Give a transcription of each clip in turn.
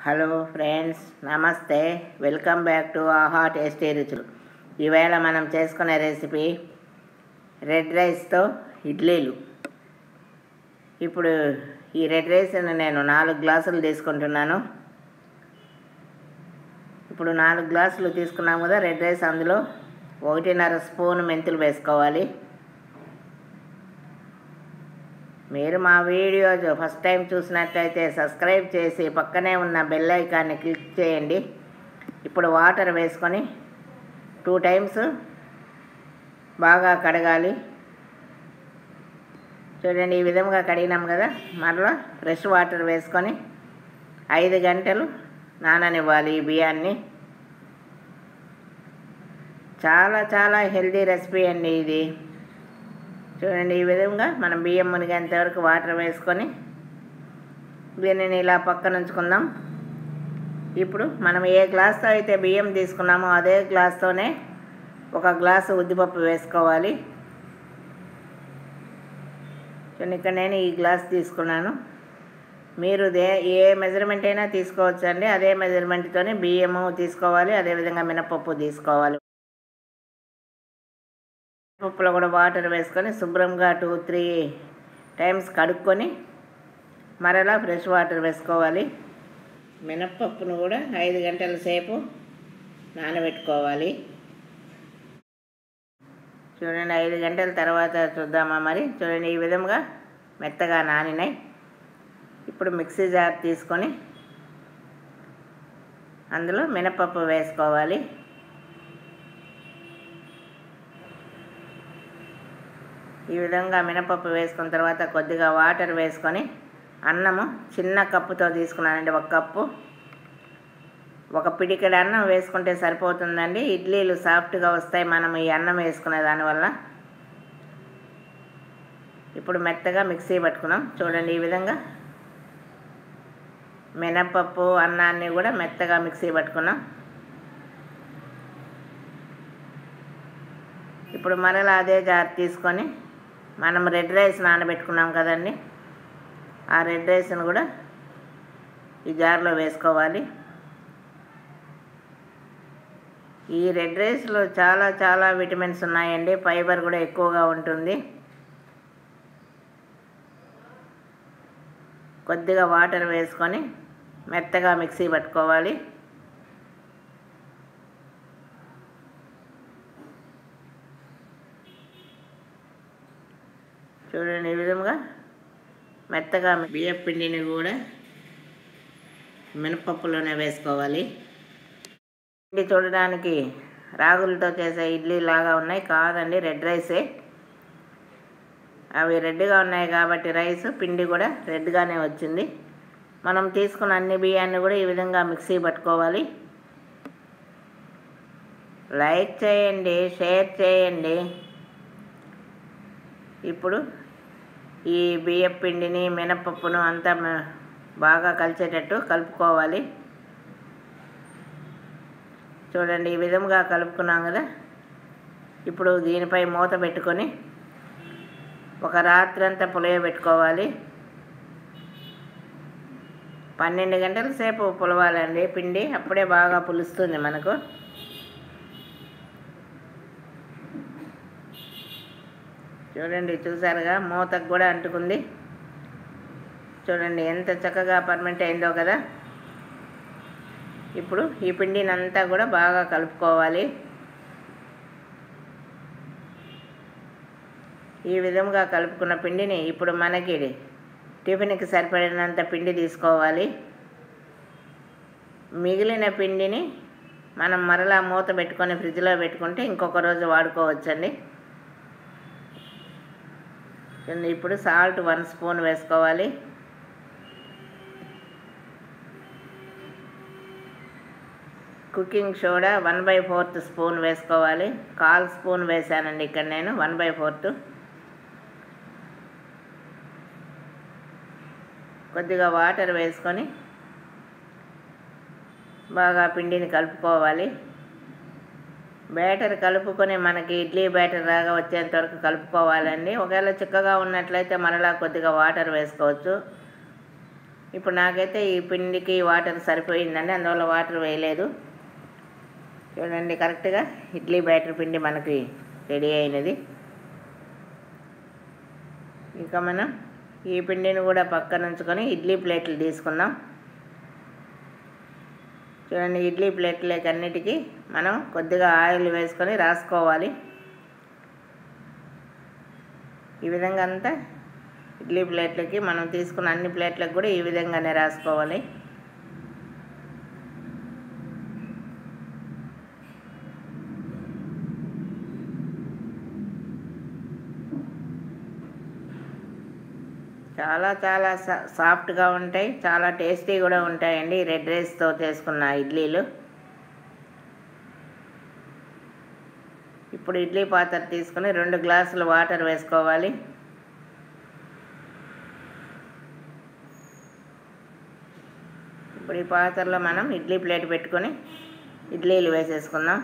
hello friends namaste welcome back to Aaha tasty రుచులు ఈవేళ మనం చేసుకునే రెసిపీ రెడ్ రైస్తో ఇడ్లీలు ఇప్పుడు ఈ రెడ్ రైస్ని నేను నాలుగు గ్లాసులు తీసుకుంటున్నాను ఇప్పుడు నాలుగు గ్లాసులు తీసుకున్నాం కదా రెడ్ రైస్ అందులో ఒకటిన్నర స్పూన్ మెంతులు వేసుకోవాలి మీరు మా వీడియో ఫస్ట్ టైం చూసినట్లయితే సబ్స్క్రైబ్ చేసి పక్కనే ఉన్న బెల్ ఐకాన్ని క్లిక్ చేయండి ఇప్పుడు వాటర్ వేసుకొని టూ టైమ్స్ బాగా కడగాలి చూడండి ఈ విధంగా కడిగినాం కదా మరలా ఫ్రెష్ వాటర్ వేసుకొని ఐదు గంటలు నాననివ్వాలి ఈ బియ్యాన్ని చాలా చాలా హెల్దీ రెసిపీ అండి ఇది చూడండి ఈ విధంగా మనం బియ్యం మునిగేంత వరకు వాటర్ వేసుకొని దీనిని ఇలా పక్కన ఉంచుకుందాం ఇప్పుడు మనం ఏ గ్లాస్తో అయితే బియ్యం తీసుకున్నామో అదే గ్లాస్తోనే ఒక గ్లాసు ఉద్దిపప్పు వేసుకోవాలి చూడండి ఇక్కడ నేను ఈ గ్లాస్ తీసుకున్నాను మీరు దే ఏ మెజర్మెంట్ అయినా తీసుకోవచ్చు అండి అదే మెజర్మెంట్తోనే బియ్యము తీసుకోవాలి అదేవిధంగా మినపప్పు తీసుకోవాలి పప్పులో కూడా వాటర్ వేసుకొని శుభ్రంగా టూ త్రీ టైమ్స్ కడుక్కొని మరలా ఫ్రెష్ వాటర్ వేసుకోవాలి మినప్పప్పును కూడా ఐదు గంటల సేపు నానబెట్టుకోవాలి చూడండి ఐదు గంటల తర్వాత చూద్దామా మరి చూడండి ఈ విధంగా మెత్తగా నానినాయి ఇప్పుడు మిక్సీ జార్ తీసుకొని అందులో మినపప్పు వేసుకోవాలి ఈ విధంగా మినపప్పు వేసుకున్న తర్వాత కొద్దిగా వాటర్ వేసుకొని అన్నము చిన్న కప్పుతో తీసుకున్నానండి ఒక కప్పు ఒక పిడికెడు అన్నం వేసుకుంటే సరిపోతుందండి ఇడ్లీలు సాఫ్ట్గా వస్తాయి మనం ఈ అన్నం వేసుకునే దానివల్ల ఇప్పుడు మెత్తగా మిక్సీ పట్టుకున్నాం చూడండి ఈ విధంగా మినపప్పు అన్నాన్ని కూడా మెత్తగా మిక్సీ పట్టుకున్నాం ఇప్పుడు మరలా అదే జార్ తీసుకొని మనం రెడ్ రైస్ నానబెట్టుకున్నాం కదండి ఆ రెడ్ రైస్ని కూడా ఈ జార్లో వేసుకోవాలి ఈ రెడ్ రైస్లో చాలా చాలా విటమిన్స్ ఉన్నాయండి ఫైబర్ కూడా ఎక్కువగా ఉంటుంది కొద్దిగా వాటర్ వేసుకొని మెత్తగా మిక్సీ పట్టుకోవాలి చూడండి ఈ విధంగా మెత్తగా బియ్యం పిండిని కూడా మినపప్పులోనే వేసుకోవాలి పిండి చూడడానికి రాగులతో చేసే ఇడ్లీ లాగా ఉన్నాయి కాదండి రెడ్ రైసే అవి రెడ్గా ఉన్నాయి కాబట్టి రైస్ పిండి కూడా రెడ్గానే వచ్చింది మనం తీసుకున్న అన్ని బియ్యాన్ని కూడా ఈ విధంగా మిక్సీ పట్టుకోవాలి లైక్ చేయండి షేర్ చేయండి ఇప్పుడు ఈ బియ్యం పిండిని మినపప్పును అంతా బాగా కలిసేటట్టు కలుపుకోవాలి చూడండి ఈ విధంగా కలుపుకున్నాం కదా ఇప్పుడు దీనిపై మూత పెట్టుకొని ఒక రాత్రి అంతా పులియబెట్టుకోవాలి పన్నెండు గంటల సేపు పులవాలండి పిండి అప్పుడే బాగా పులుస్తుంది మనకు చూడండి చూసారుగా మూతకు కూడా అంటుకుంది చూడండి ఎంత చక్కగా పర్మెంట్ అయిందో కదా ఇప్పుడు ఈ పిండిని అంతా కూడా బాగా కలుపుకోవాలి ఈ విధంగా కలుపుకున్న పిండిని ఇప్పుడు మనకి టిఫిన్కి సరిపడినంత పిండి తీసుకోవాలి మిగిలిన పిండిని మనం మరలా మూత పెట్టుకొని ఫ్రిడ్జ్లో పెట్టుకుంటే ఇంకొక రోజు వాడుకోవచ్చండి ఇప్పుడు సాల్ట్ వన్ స్పూన్ వేసుకోవాలి cooking soda one by fourth spoon వేసుకోవాలి కాల్ స్పూన్ వేసానండి ఇక్కడ నేను వన్ బై ఫోర్త్ కొద్దిగా వాటర్ వేసుకొని బాగా పిండిని కలుపుకోవాలి బ్యాటర్ కలుపుకొని మనకి ఇడ్లీ బ్యాటర్ లాగా వచ్చేంత వరకు కలుపుకోవాలండి ఒకవేళ చిక్కగా ఉన్నట్లయితే మరలా కొద్దిగా వాటర్ వేసుకోవచ్చు ఇప్పుడు నాకైతే ఈ పిండికి వాటర్ సరిపోయిందండి అందువల్ల వాటర్ వేయలేదు చూడండి కరెక్ట్గా ఇడ్లీ బ్యాటర్ పిండి మనకి రెడీ అయినది ఇంకా మనం ఈ పిండిని కూడా పక్కన ఉంచుకొని ఇడ్లీ ప్లేట్లు తీసుకుందాం చూడండి ఇడ్లీ ప్లేట్లకి అన్నిటికీ మనం కొద్దిగా ఆయిల్ వేసుకొని రాసుకోవాలి ఈ విధంగా అంతా ఇడ్లీ ప్లేట్లకి మనం తీసుకున్న అన్ని ప్లేట్లకు కూడా ఈ విధంగానే రాసుకోవాలి చాలా చాలా సా సాఫ్ట్గా ఉంటాయి చాలా టేస్టీ కూడా ఉంటాయండి రెడ్ రైస్తో చేసుకున్న ఇడ్లీలు ఇప్పుడు ఇడ్లీ పాత్ర తీసుకుని రెండు గ్లాసులు వాటర్ వేసుకోవాలి ఇప్పుడు ఈ పాత్రలో మనం ఇడ్లీ ప్లేట్ పెట్టుకొని ఇడ్లీలు వేసేసుకుందాం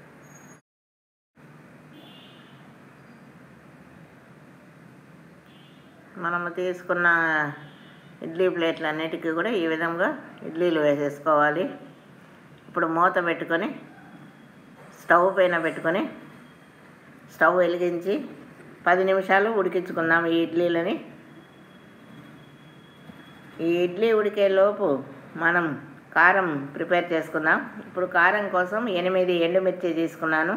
మనము తీసుకున్న ఇడ్లీ ప్లేట్లు అన్నిటికీ కూడా ఈ విధంగా ఇడ్లీలు వేసేసుకోవాలి ఇప్పుడు మూత పెట్టుకొని స్టవ్ పైన పెట్టుకొని స్టవ్ వెలిగించి పది నిమిషాలు ఉడికించుకుందాం ఈ ఇడ్లీలని ఈ ఇడ్లీ ఉడికే లోపు మనం కారం ప్రిపేర్ చేసుకుందాం ఇప్పుడు కారం కోసం ఎనిమిది ఎండుమిర్చి తీసుకున్నాను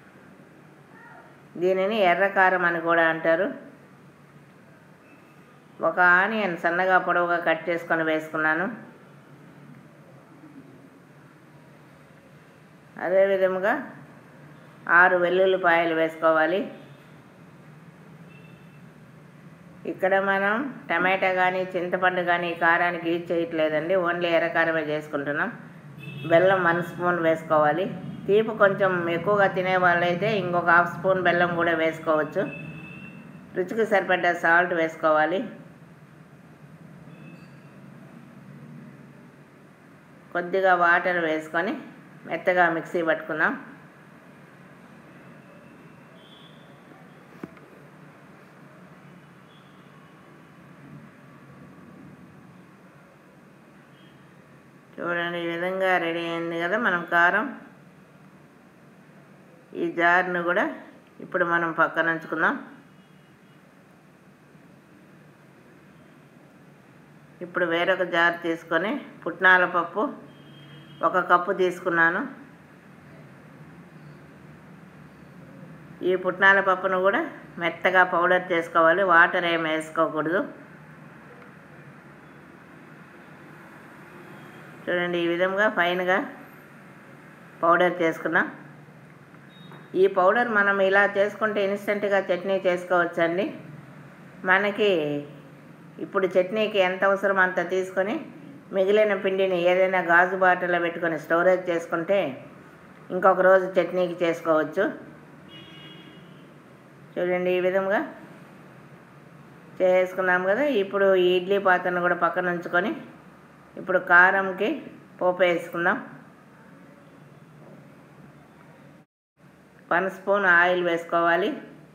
దీనిని ఎర్ర కారం అని కూడా అంటారు ఒక ఆనియన్ సన్నగా పొడవుగా కట్ చేసుకొని వేసుకున్నాను అదేవిధముగా ఆరు వెల్లుల్లిపాయలు వేసుకోవాలి ఇక్కడ మనం టమాటా కానీ చింతపండు కానీ కారానికి యూజ్ చేయట్లేదండి ఓన్లీ ఎర్రకారమే చేసుకుంటున్నాం బెల్లం వన్ స్పూన్ వేసుకోవాలి తీపి కొంచెం ఎక్కువగా తినే వాళ్ళైతే ఇంకొక హాఫ్ స్పూన్ బెల్లం కూడా వేసుకోవచ్చు రుచికి సరిపడ్డ సాల్ట్ వేసుకోవాలి కొద్దిగా వాటర్ వేసుకొని మెత్తగా మిక్సీ పట్టుకుందాం చూడండి ఈ విధంగా రెడీ అయింది కదా మనం కారం ఈ జార్ను కూడా ఇప్పుడు మనం పక్కన ఉంచుకుందాం ఇప్పుడు వేరొక జార్ తీసుకొని పుట్నాల పప్పు ఒక కప్పు తీసుకున్నాను ఈ పుట్నాల పప్పును కూడా మెత్తగా పౌడర్ చేసుకోవాలి వాటర్ ఏమి వేసుకోకూడదు చూడండి ఈ విధంగా ఫైన్గా పౌడర్ చేసుకున్నాం ఈ పౌడర్ మనం ఇలా చేసుకుంటే ఇన్స్టెంట్గా చట్నీ చేసుకోవచ్చండి మనకి ఇప్పుడు చట్నీకి ఎంత అవసరం అంత తీసుకొని మిగిలిన పిండిని ఏదైనా గాజు బాటిల్లో పెట్టుకొని స్టోరేజ్ చేసుకుంటే ఇంకొక రోజు చట్నీకి చేసుకోవచ్చు చూడండి ఈ విధంగా చేసుకున్నాం కదా ఇప్పుడు ఈ ఇడ్లీ పాత్రను కూడా పక్కన ఉంచుకొని ఇప్పుడు కారంకి పోపు వేసుకుందాం వన్ స్పూన్ ఆయిల్ వేసుకోవాలి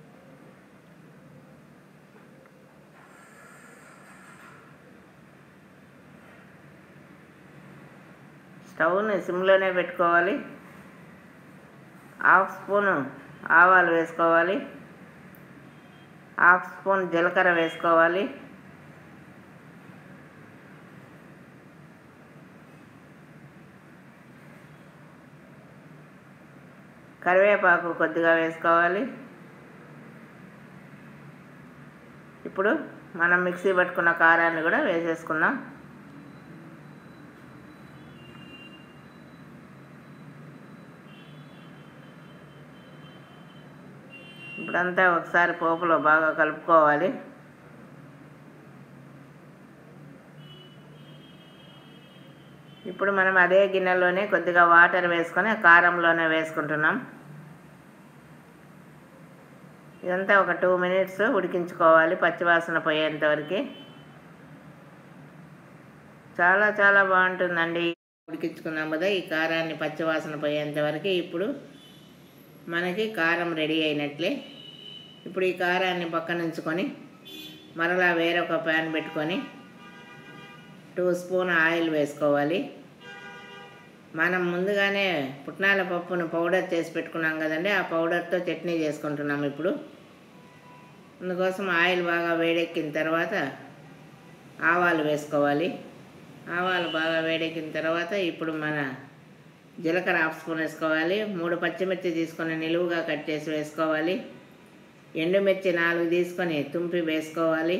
స్టవ్ని సిమ్లోనే పెట్టుకోవాలి హాఫ్ స్పూను ఆవాలు వేసుకోవాలి హాఫ్ స్పూన్ జీలకర్ర వేసుకోవాలి కరివేపాకు కొద్దిగా వేసుకోవాలి ఇప్పుడు మనం మిక్సీ పట్టుకున్న కారాన్ని కూడా వేసేసుకుందాం ఇప్పుడంతా ఒకసారి పోపులో బాగా కలుపుకోవాలి ఇప్పుడు మనం అదే గిన్నెలోనే కొద్దిగా వాటర్ వేసుకొని ఆ కారంలోనే వేసుకుంటున్నాం ఇదంతా ఒక టూ మినిట్స్ ఉడికించుకోవాలి పచ్చివాసన పోయేంత వరకు చాలా చాలా బాగుంటుందండి ఉడికించుకున్నాం కదా ఈ కారాన్ని పచ్చివాసన పోయేంత వరకు ఇప్పుడు మనకి కారం రెడీ అయినట్లే ఇప్పుడు ఈ కారాన్ని పక్కన ఉంచుకొని మరలా వేరొక ప్యాన్ పెట్టుకొని టూ స్పూన్ ఆయిల్ వేసుకోవాలి మనం ముందుగానే పుట్నాల పప్పును పౌడర్ చేసి పెట్టుకున్నాం కదండి ఆ పౌడర్తో చట్నీ చేసుకుంటున్నాం ఇప్పుడు అందుకోసం ఆయిల్ బాగా వేడెక్కిన తర్వాత ఆవాలు వేసుకోవాలి ఆవాలు బాగా వేడెక్కిన తర్వాత ఇప్పుడు మన జీలకర్ర హాఫ్ స్పూన్ వేసుకోవాలి మూడు పచ్చిమిర్చి తీసుకొని నిలువుగా కట్ చేసి వేసుకోవాలి ఎండుమిర్చి నాలుగు తీసుకొని తుంపి వేసుకోవాలి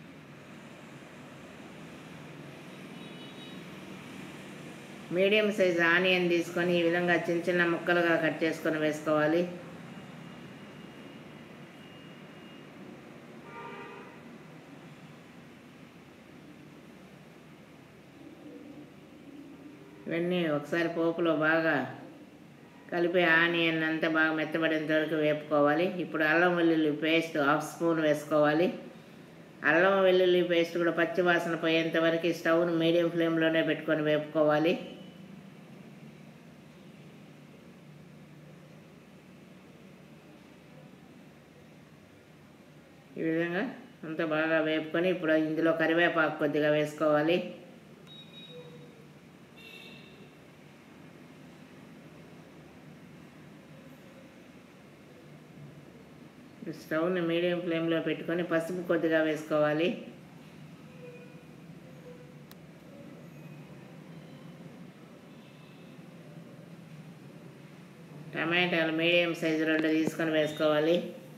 మీడియం సైజ్ ఆనియన్ తీసుకొని ఈ విధంగా చిన్న చిన్న ముక్కలుగా కట్ చేసుకొని వేసుకోవాలి ఇవన్నీ ఒకసారి పోపులో బాగా కలిపి ఆనియన్ అంతా బాగా మెత్తబడేంత వరకు వేపుకోవాలి ఇప్పుడు అల్లం వెల్లుల్లి పేస్ట్ హాఫ్ స్పూన్ వేసుకోవాలి అల్లం వెల్లుల్లి పేస్ట్ కూడా పచ్చి వాసన పోయేంత వరకు స్టవ్ను మీడియం ఫ్లేమ్లోనే పెట్టుకొని వేపుకోవాలి ఈ విధంగా అంతా బాగా వేపుకొని ఇప్పుడు ఇందులో కరివేపాకు కొద్దిగా వేసుకోవాలి స్టవ్ని మీడియం ఫ్లేమ్లో పెట్టుకొని పసుపు కొద్దిగా వేసుకోవాలి టమాటాలు మీడియం సైజు రెండు తీసుకొని వేసుకోవాలి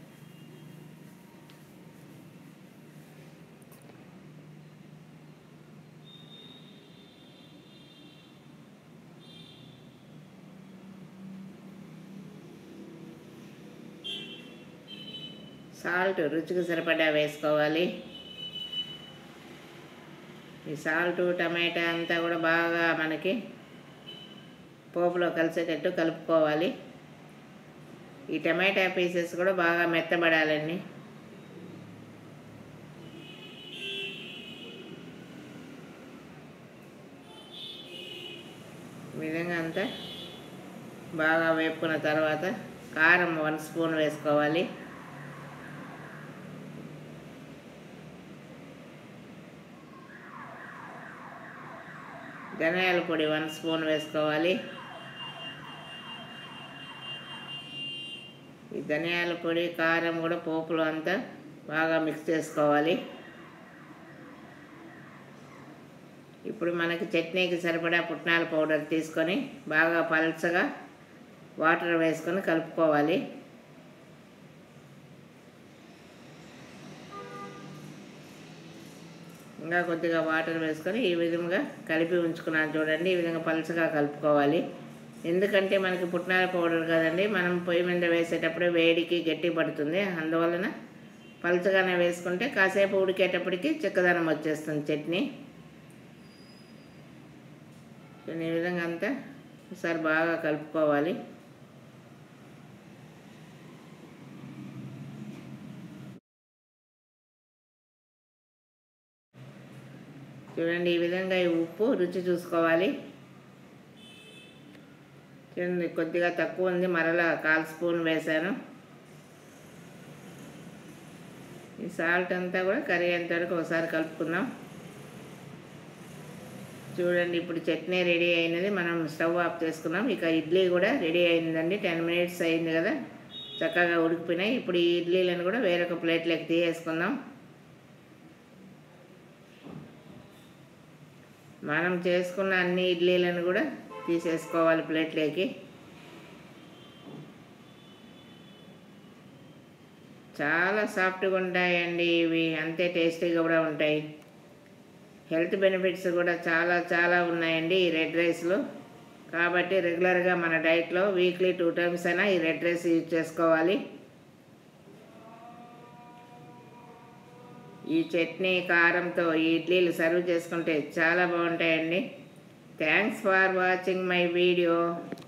సాల్ట్ రుచికి సరిపడా వేసుకోవాలి ఈ సాల్ట్ టమాటా అంతా కూడా బాగా మనకి పోపులో కలిసేటట్టు కలుపుకోవాలి ఈ టమాటా పీసెస్ కూడా బాగా మెత్తబడాలండి ఈ విధంగా అంతా బాగా వేపుకున్న తర్వాత కారం వన్ స్పూన్ వేసుకోవాలి ధనియాల పొడి వన్ స్పూన్ వేసుకోవాలి ఈ ధనియాల పొడి కారం కూడా పోపులో అంతా బాగా మిక్స్ చేసుకోవాలి ఇప్పుడు మనకి చట్నీకి సరిపడా పుట్నాల పౌడర్ తీసుకొని బాగా పల్చగా వాటర్ వేసుకొని కలుపుకోవాలి ఇంకా కొద్దిగా వాటర్ వేసుకొని ఈ విధంగా కలిపి ఉంచుకున్నాను చూడండి ఈ విధంగా పలుచగా కలుపుకోవాలి ఎందుకంటే మనకి పుట్నాల పౌడర్ కదండి మనం పొయ్యి మీద వేసేటప్పుడు వేడికి గట్టి పడుతుంది అందువలన పలుచగానే వేసుకుంటే కాసేపు ఉడికేటప్పటికి చిక్కదనం వచ్చేస్తుంది చట్నీ ఈ విధంగా అంతా ఒకసారి బాగా కలుపుకోవాలి చూడండి ఈ విధంగా ఈ ఉప్పు రుచి చూసుకోవాలి చూడండి కొద్దిగా తక్కువ ఉంది మరలా కాల్ స్పూన్ వేసాను ఈ సాల్ట్ అంతా కూడా కరిగేంత వరకు ఒకసారి కలుపుకుందాం చూడండి ఇప్పుడు చట్నీ రెడీ అయినది మనం స్టవ్ ఆఫ్ చేసుకున్నాం ఇక ఇడ్లీ కూడా రెడీ అయిందండి టెన్ మినిట్స్ అయింది కదా చక్కగా ఉడికిపోయినాయి ఇప్పుడు ఈ ఇడ్లీలను కూడా వేరొక ప్లేట్లోకి తీసేసుకుందాం మనం చేసుకున్న అన్ని ఇడ్లీలను కూడా తీసేసుకోవాలి ప్లేట్లోకి చాలా సాఫ్ట్గా ఉంటాయండి ఇవి అంతే టేస్టీగా కూడా ఉంటాయి హెల్త్ బెనిఫిట్స్ కూడా చాలా చాలా ఉన్నాయండి ఈ రెడ్ రైస్లో కాబట్టి రెగ్యులర్గా మన డైట్లో వీక్లీ టూ టైమ్స్ అయినా ఈ రెడ్ రైస్ యూజ్ చేసుకోవాలి ఈ చట్నీ కారంతో ఈ ఇడ్లీలు సర్వ్ చేసుకుంటే చాలా బాగుంటాయండి thanks for watching my video